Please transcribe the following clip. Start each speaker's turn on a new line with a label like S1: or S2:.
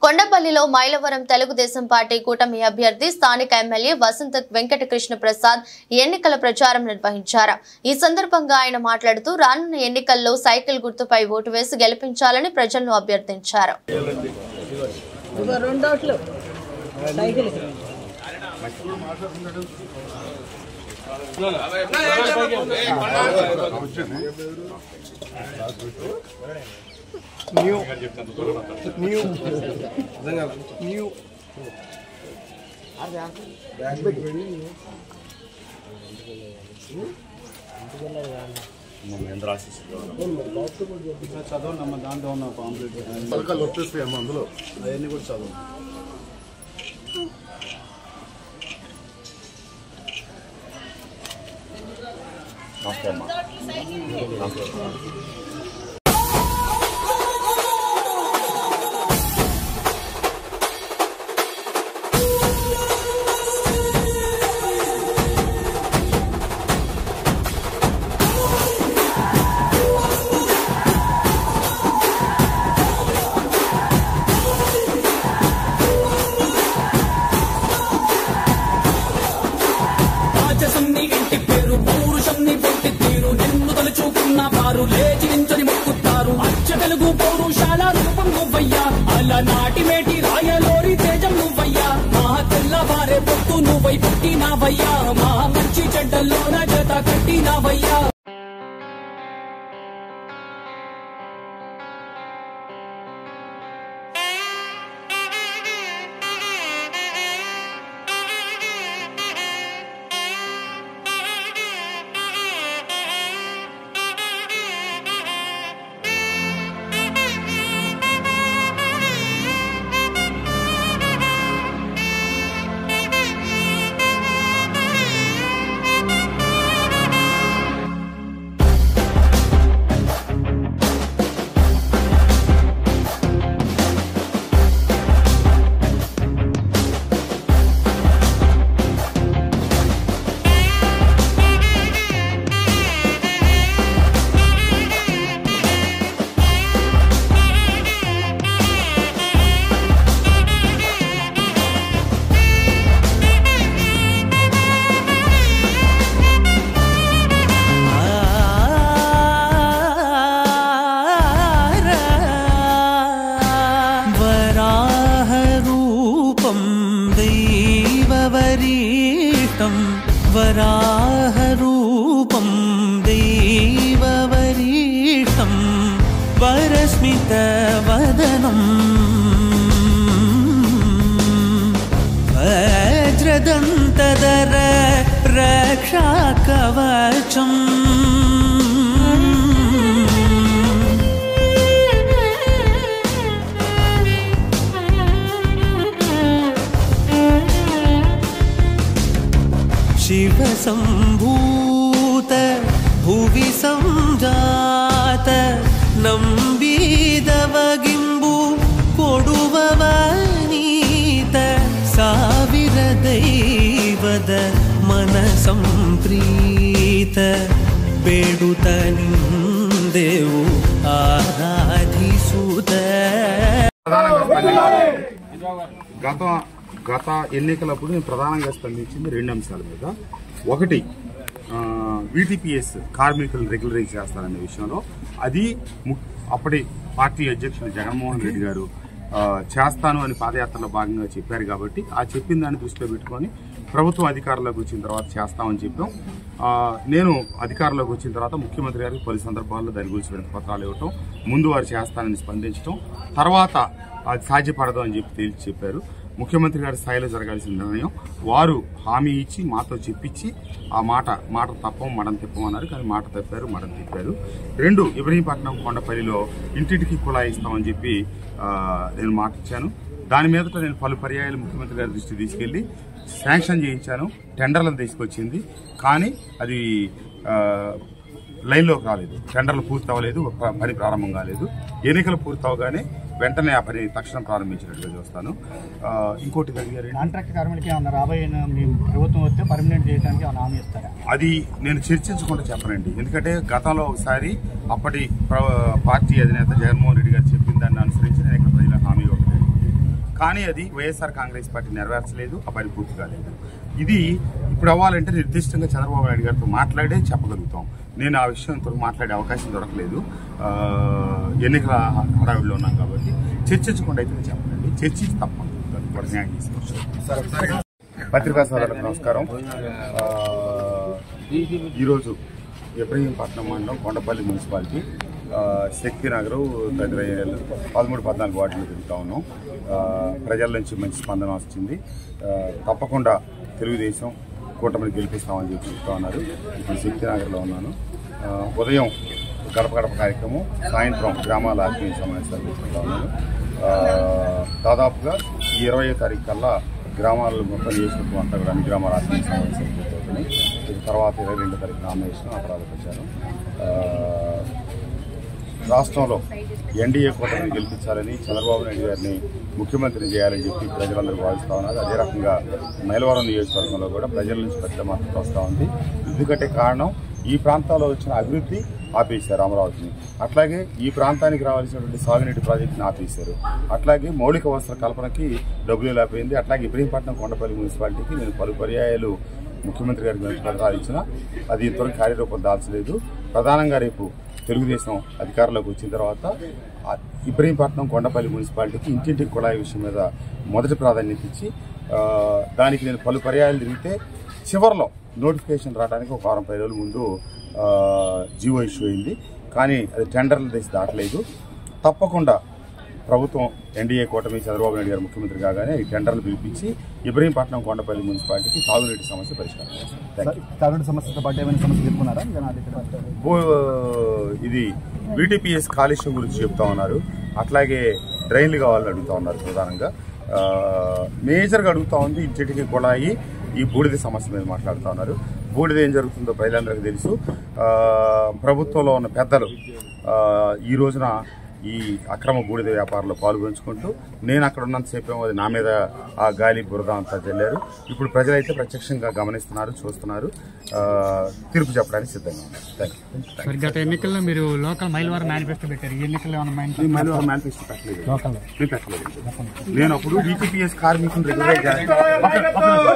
S1: కొండపల్లిలో Mylavaram Telugu Desam party కూటమి అభ్యర్థి స్థానిక ఎమ్మెల్యే వసంత వెంకటకృష్ణ ప్రసాద్ ఎన్నికల ప్రచారం నిర్వహించారు ఈ సందర్భంగా ఆయన మాట్లాడుతూ రానున్న ఎన్నికల్లో సైకిల్ గుర్తుపై ఓటు వేసి గెలిపించాలని ప్రజలను అభ్యర్థించారు
S2: ఇదిగో రెండు ఓట్లు సైకిల్
S3: చదవండి దాంట్లో ఉన్న పాంప్లెట్
S4: పథకాలు వచ్చేస్తాయి అమ్మ అందులో
S3: అవన్నీ కూడా చదవండి
S5: రాజసం నీ ఇంటి పేరు పౌరుషం నీ పొట్టి తీరు నిన్ను తలుచుకున్న వారు లేచి నించని మొక్కుతారు అచ్చ తెలుగు పౌరుషాల రూపం నువ్వయ్యా అలనాటి మేటి రాయలోరి తేజం నువ్వయ్యా మా తెల్లవారే పొత్తు నువ్వై పుట్టినావయ్యా మా మంచి చెడ్డల్లోన జత కట్టినావయ్యా
S6: वराहरूपं दैववरीष्टं वराहरूपं दैववरीष्टं वरस्मितवदनम् वज्रदन्तदर रक्षाकवचम् शिवसम्भूत भुवि सञ्जात ನಂಬಿದವಗಿಂಬು ಕೊಡುವವನೀತ ಸಾವಿರ ದೈವದ ಮನ ಸಂಪ್ರೀತ ಬೇಡುತ್ತ ನಿಂದೆವು ಆರಾಧಿಸುತ್ತ
S4: గత గత ఎన్నికలప్పుడు నేను ప్రధానంగా స్పందించింది రెండు అంశాల మీద ఒకటి విటిపిఎస్ కార్మికులను రెగ్యులరైజ్ చేస్తారనే విషయంలో అది ము- అప్పటి పార్టీ అధ్యక్షులు జగన్మోహన్ రెడ్డి గారు ఆ, చేస్తాను అని పాదయాత్రలో భాగంగా చెప్పారు కాబట్టి ఆ చెప్పిన దాన్ని దృష్టిలో పెట్టుకొని ప్రభుత్వం అధికారంలోకి వచ్చిన తర్వాత చేస్తామని చెప్పాం ఆ, నేను అధికారంలోకి వచ్చిన తర్వాత ముఖ్యమంత్రి గారికి పలు సందర్భాల్లో దాని గురించి వినతి పత్రాలు ఇవ్వటం ముందు వారు చేస్తానని స్పందించడం తర్వాత అది సాధ్యపడదు అని చెప్పి తేల్చి చెప్పారు ముఖ్యమంత్రి గారి స్థాయిలో జరగాల్సిన నిర్ణయం వారు హామీ ఇచ్చి మాతో చెప్పించి ఆ మాట మాట తప్పం మడం తిప్పం అన్నారు కానీ మాట తప్పారు మడం తిప్పారు రెండు ఇబ్రహీంపట్నం కొండపల్లిలో ఇంటింటికి కుళాయి ఇస్తామని చెప్పి ఆ, నేను మాట ఇచ్చాను దాని మీదట నేను పలు పర్యాయాలు ముఖ్యమంత్రి గారి దృష్టి తీసుకెళ్లి శాంక్షన్ చేయించాను టెండర్లను తీసుకొచ్చింది కానీ అది ఆ, లైన్లోకి రాలేదు టెండర్లు పూర్తి అవ్వలేదు ప- పని ప్రారంభం కాలేదు ఎన్నికలు పూర్తి అవగానే వెంటనే ఆ పని తక్షణం ప్రారంభించినట్టుగా చూస్తాను ఆ, ఇంకోటి అడిగారు ఏంటి?
S3: కాంట్రాక్ట్ కార్మికులకి ఏమన్నా రాబోయే మీ ప్రభుత్వం వస్తే పర్మనెంట్ చేయడానికి ఏమైనా హామీ ఇస్తారా
S4: అది నేను చర్చించకుండా చెప్పనండి ఎందుకంటే గతంలో ఒకసారి అప్పటి ప్ర- పార్టీ అధినేత జగన్మోహన్ రెడ్డి గారు చెప్పిన దాన్ని అనుసరించి నేను ఇక్కడ ప్రజలకు హామీ ఇవ్వలేదు కానీ అది వైఎస్ఆర్ కాంగ్రెస్ పార్టీ నెరవేర్చలేదు ఆ పని పూర్తి కాలేదు ఇది ఇప్పుడు అవ్వాలంటే నిర్దిష్టంగా చంద్రబాబు నాయుడు గారితో మాట్లాడే చెప్పగలుగుతాం నేను ఆ విషయం ఇంతవరకు మాట్లాడే అవకాశం దొరకలేదు ఆ, ఎన్నికల హడావిడిలో ఉన్నాం కాబట్టి చర్చించకుండా అయితే నేను చెప్పండి చర్చించి తప్పకుండా వాడు న్యాయం తీసుకొచ్చారు పత్రికా సోదరులకు నమస్కారం ఆ, ఈరోజు ఇబ్రహీంపట్నం మండలం కొండపల్లి మున్సిపాలిటీ ఆ, శక్తినగర్ తదితర ఏరియాలు పదమూడు పద్నాలుగు వార్డులు తిరుగుతా ఉన్నాం ఆ, ప్రజల నుంచి మంచి స్పందన వచ్చింది ఆ, తప్పకుండా తెలుగుదేశం కూటమిని గెలిపిస్తామని చెప్పి చెప్తా ఉన్నారు ఇప్పుడు శక్తినగర్లో ఉన్నాను ఆ, ఉదయం గడప గడప కార్యక్రమం సాయంత్రం గ్రామాల ఆత్మీయ సమావేశాలు తీసుకుంటా ఉన్నాను ఆ, దాదాపుగా ఈ ఇరవై తారీఖు కల్లా గ్రామాల్లో మొత్తం నియోజకవర్గం అంతా కూడా అన్ని గ్రామాల ఆత్మీయ సమావేశాలు పూర్తవుతున్నాయి ఇది తర్వాత ఇరవై రెండో తారీఖు నామినేషన్ ఆ తర్వాత ప్రచారం ఆ, రాష్ట్రంలో ఎన్డీఏ కూటమిని గెలిపించాలని చంద్రబాబు నాయుడు గారిని ముఖ్యమంత్రి చేయాలని చెప్పి ప్రజలందరూ భావిస్తా ఉన్నారు అదే రకంగా మైలవరం నియోజకవర్గంలో కూడా ప్రజల నుంచి పెద్ద మద్దతు వస్తూ ఉంది ఎందుకంటే కారణం ఈ ప్రాంతాల్లో వచ్చిన అభివృద్ధి ఆపేశారు అమరావతిని అట్లాగే ఈ ప్రాంతానికి రావాల్సినటువంటి సాగునీటి ప్రాజెక్టుని ఆపేశారు అట్లాగే మౌలిక వసతుల కల్పనకి డబ్బులు లేకపోయింది అట్లాగే ఇబ్రహీంపట్నం కొండపల్లి మున్సిపాలిటీకి నేను పలు పర్యాయాలు ముఖ్యమంత్రి గారికి వినతి పత్రాలు ఇచ్చిన అది ఇంతవరకు కార్యరూపం దాల్చలేదు ప్రధానంగా రేపు తెలుగుదేశం అధికారంలోకి వచ్చిన తర్వాత ఆ ఇబ్రహీంపట్నం కొండపల్లి మున్సిపాలిటీకి ఇంటింటికి కుళాయి విషయం మీద మొదటి ప్రాధాన్యత ఇచ్చి ఆ, దానికి నేను పలు పర్యాయాలు తిరిగితే చివరిలో నోటిఫికేషన్ రావడానికి ఒక వారం పది రోజుల ముందు ఆ, జీవో ఇష్యూ అయింది కానీ అది టెండర్లు తెచ్చి దాటలేదు తప్పకుండా ప్రభుత్వం ఎన్డీఏ కూటమి చంద్రబాబు నాయుడు గారు ముఖ్యమంత్రి కాగానే ఈ టెండర్లు పిలిపించి ఇబ్రహీంపట్నం కొండపల్లి మున్సిపాలిటీకి తాగునీటి సమస్య పరిష్కారం చేస్తాం థ్యాంక్ యూ
S3: తాగుడు సమస్యతో పాటు ఏమైనా సమస్య చెప్పుకున్నారా జనాలు ఇక్కడ
S4: బో- ఇది బీటీపీఎస్ కాలుష్యం గురించి చెప్తా ఉన్నారు అట్లాగే డ్రైన్లు కావాలని అడుగుతా ఉన్నారు ప్రధానంగా ఆ, మేజర్గా అడుగుతా ఉంది ఇంటికి కుళాయి ఈ బూడిద సమస్య మీద మాట్లాడుతూ ఉన్నారు బూడిద ఏం జరుగుతుందో ప్రజలందరికీ తెలుసు ఆ, ప్రభుత్వంలో ఉన్న పెద్దలు ఆ, ఈ రోజున ఈ అక్రమ బూడిద వ్యాపారంలో పాల్గొంచుకుంటూ నేను అక్కడ ఉన్నంతసేపు ఏమో అది నా మీద ఆ గాలి బురద అంతా చల్లారు ఇప్పుడు ప్రజలైతే ప్రత్యక్షంగా గమనిస్తున్నారు చూస్తున్నారు ఆ, తీర్పు చెప్పడానికి సిద్ధంగా ఉన్నారు థ్యాంక్ యూ
S3: సార్ గత ఎన్నికల్లో మీరు లోకల్ మైలవరం మేనిఫెస్టో పెట్టారు ఈ ఎన్నికల్లో ఏమైనా మైండ్
S4: నేను మళ్ళీ ఒక మేనిఫెస్టో పెట్టలేదు నేను పెట్టలేదు నేను అప్పుడు డిటిపిఎస్ కార్మికులు రెగ్యులర్